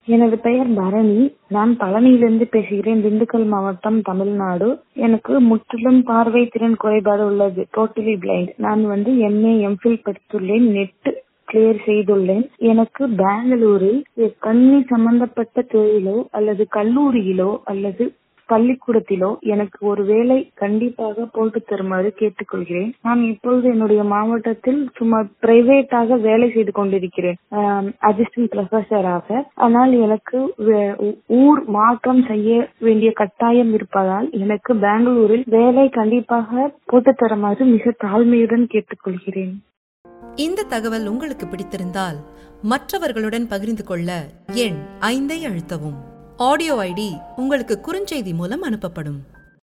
எனது பெயர் பரணி நான் பழனியிலிருந்து பேசுகிறேன் திண்டுக்கல் மாவட்டம் தமிழ்நாடு எனக்கு முற்றிலும் பார்வை திறன் குறைபாடு உள்ளது டோட்டலி பிளைண்ட் நான் வந்து எம்ஏ எம்ஃபில் படித்துள்ளேன் நெட் கிளியர் செய்துள்ளேன் எனக்கு பெங்களூரில் கண்ணி சம்பந்தப்பட்ட துறையிலோ அல்லது கல்லூரியிலோ அல்லது பள்ளிக்கூடத்திலோ எனக்கு ஒரு வேலை கண்டிப்பாக போட்டு தருமாறு கேட்டுக்கொள்கிறேன் நான் இப்பொழுது என்னுடைய மாவட்டத்தில் சும்மா பிரைவேட்டாக வேலை செய்து கொண்டிருக்கிறேன் அசிஸ்டன்ட் ப்ரொஃபஸராக ஆனால் எனக்கு ஊர் மாற்றம் செய்ய வேண்டிய கட்டாயம் இருப்பதால் எனக்கு பெங்களூரில் வேலை கண்டிப்பாக போட்டு தருமாறு மிக தாழ்மையுடன் கேட்டுக்கொள்கிறேன் இந்த தகவல் உங்களுக்கு பிடித்திருந்தால் மற்றவர்களுடன் பகிர்ந்து கொள்ள எண் ஐந்தை அழுத்தவும் ஆடியோ ஐடி உங்களுக்கு குறுஞ்செய்தி மூலம் அனுப்பப்படும்